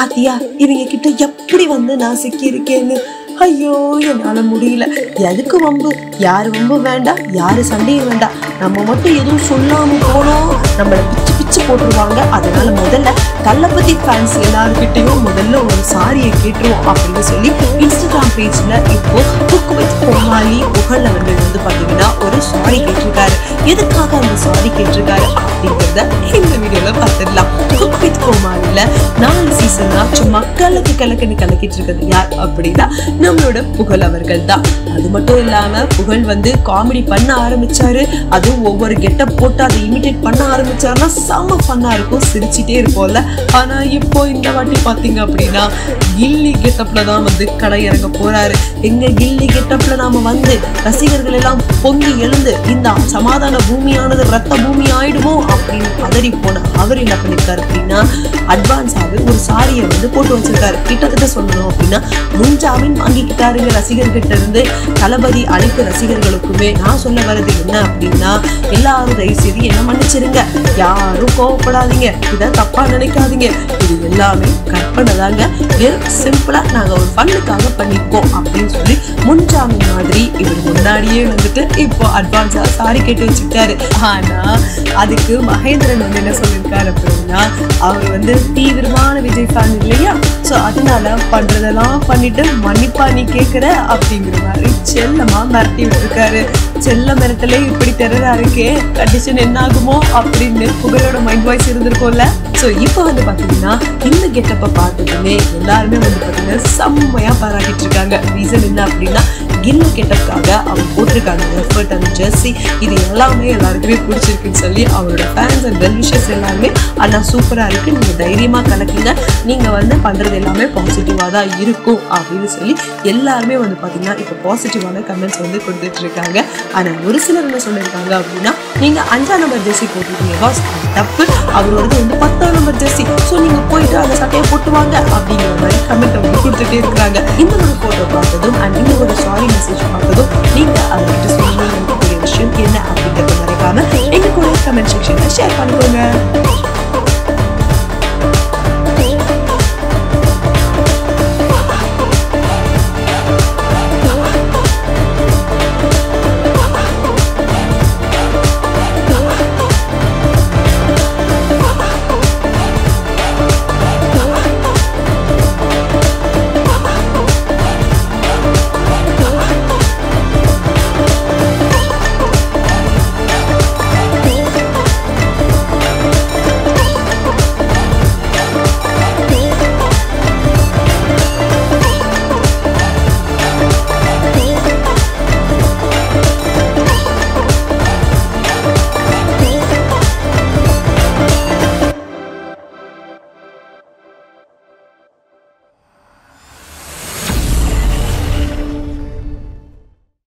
பாத்தியா இவங்க கிட்ட எப்படி வந்து நான் சிக்கி இருக்கேன்னு ஐயோ என்னால முடியல எதுக்கு வம்பு யாரு வம்பு வேண்டாம் யாரு சண்டையும் வேண்டாம் நம்ம மட்டும் எதுவும் சொல்லாம போனோம் நம்மள பிச்சு பிச்சு போட்டுருவாங்க அதனால முதல்ல தளபதி ஃபேன்ஸ் எல்லாருக்கிட்டையும் முதல்ல ஒரு சாரியை கேட்டுருவோம் அப்படின்னு சொல்லி இன்ஸ்டாகிராம் பேஜ்ல இப்போ குக் வித் கோமாளி புகழ் அவர்கள் வந்து பாத்தீங்கன்னா ஒரு சாரி கேட்டிருக்காரு எதுக்காக அந்த சாரி கேட்டிருக்காரு அப்படிங்கிறத இந்த வீடியோல பார்த்துடலாம் குக் வித் கோமாளில நாலு சீசனா சும்மா கலக்கு கலக்குன்னு கலக்கிட்டு இருக்கிறது யார் அப்படின்னா நம்மளோட புகழ் அவர்கள் தான் அது மட்டும் இல்லாம புகழ் வந்து காமெடி பண்ண ஆரம்பிச்சாரு அதுவும் ஒவ்வொரு கெட்டப் போட்டு அதை இமிடேட் பண்ண ஆரம்பிச்சாருன்னா செம ஃபன்னா இருக்கும் சிரிச்சிட்டே இருப்போம்ல ஆனா இப்போ இந்த வாட்டி பாத்தீங்க அப்படின்னா கில்லி கெட்டப்ல தான் வந்து கடை இறங்க போறாரு எங்க கில்லி கெட்டப்ல நாம வந்து ரசிகர்கள் எல்லாம் பொங்கி எழுந்து இந்த சமாதான பூமியானது ரத்த பூமி ஆயிடுமோ அப்படின்னு பதறி போன அவர் என்ன பண்ணிருக்காரு அப்படின்னா அட்வான்ஸாவே ஒரு சாரியை வந்து போட்டு வச்சிருக்காரு கிட்டத்தட்ட சொல்லணும் அப்படின்னா முன்ஜாமீன் வாங்கிக்கிட்டாருங்க ரசிகர்கிட்ட இருந்து தளபதி அனைத்து ரசிகர்களுக்குமே நான் சொல்ல வர்றது என்ன அப்படின்னா எல்லாரும் தயவு செய்து என்ன மன்னிச்சிருங்க யாரும் கோவப்படாதீங்க இதை தப்பா நினைக்காதீங்க இது எல்லாமே கற்பனை தாங்க வெறும் சிம்பிளா நாங்க ஒரு ஃபன்னுக்காக பண்ணிருக்கோம் அப்படின்னு சொல்லி முன்ஜாமீன் மாதிரி இவர் முன்னாடியே வந்துட்டு இப்போ அட்வான்ஸா சாரி கேட்டு வச்சுக்கிட்டாரு ஆனா அதுக்கு மகேந்திரன் வந்து என்ன சொல்லியிருக்காரு அப்படின்னா அவர் வந்து தீவிரமான விஜய் ஃபேன் இல்லையா ஸோ அதனால பண்றதெல்லாம் பண்ணிட்டு மன்னிப்பா நீ கேட்குற அப்படிங்கிற மாதிரி செல்லமா மிரட்டி விட்டுருக்காரு செல்ல மிரட்டலே இப்படி டெரரா இருக்கே கண்டிஷன் என்ன ஆகுமோ அப்படின்னு புகழோட மைண்ட் வாய்ஸ் இருந்திருக்கும்ல ஸோ இப்போ வந்து பார்த்தீங்கன்னா இந்த கெட்டப்பை பார்த்ததுமே எல்லாருமே வந்து பார்த்தீங்கன்னா செம்மையா பாராட்டிட்டு இருக்காங்க ரீசன் என்ன அப்படின்னா கில்லு கெட்டப்காக அவங்க போட்டிருக்காங்க எஃபர்ட் அந்த ஜெர்சி இது எல்லாமே எல்லாருக்குமே பிடிச்சிருக்குன்னு சொல்லி அவரோட ஃபேன்ஸ் அண்ட் வெல் விஷஸ் எல்லாருமே அண்ணா சூப்பராக இருக்கு நீங்கள் தைரியமாக கலக்குங்க நீங்கள் வந்து பண்ணுறது எல்லாமே பாசிட்டிவாக தான் இருக்கும் அப்படின்னு சொல்லி எல்லாருமே வந்து பார்த்தீங்கன்னா இப்போ பாசிட்டிவான கமெண்ட்ஸ் வந்து கொடுத்துட்டு இருக்காங்க ஆனால் ஒரு சிலர் என்ன சொல்லியிருக்காங்க அப்படின்னா நீங்கள் அஞ்சாம் நம்பர் ஜெர்சி போட்டிருக்கீங்க பாஸ் தப்பு அவரோடது வந்து பத்தாம் நம்பர் ஜெர்சி ஸோ நீங்கள் போயிட்டு அந்த சட்டையை போட்டு வாங்க அப்படிங்கிற மாதிரி கமெண்ட் வந்து கொடுத்துட்டே இருக்கிறாங்க இந்த ஒரு ஃபோட்டோ பார்த்ததும் அண்ட் இந்த ஒரு சாரி மெசேஜ் பார்த்ததும் நீங்கள் அவர்கிட்ட சொல்லி நினைக்கக்கூடிய விஷயம் என்ன அப்படிங்கிறத மறைக்காம எங்க கூட கமெண்ட் செக்ஷனில் ஷேர் பண்ணிக்கோங்க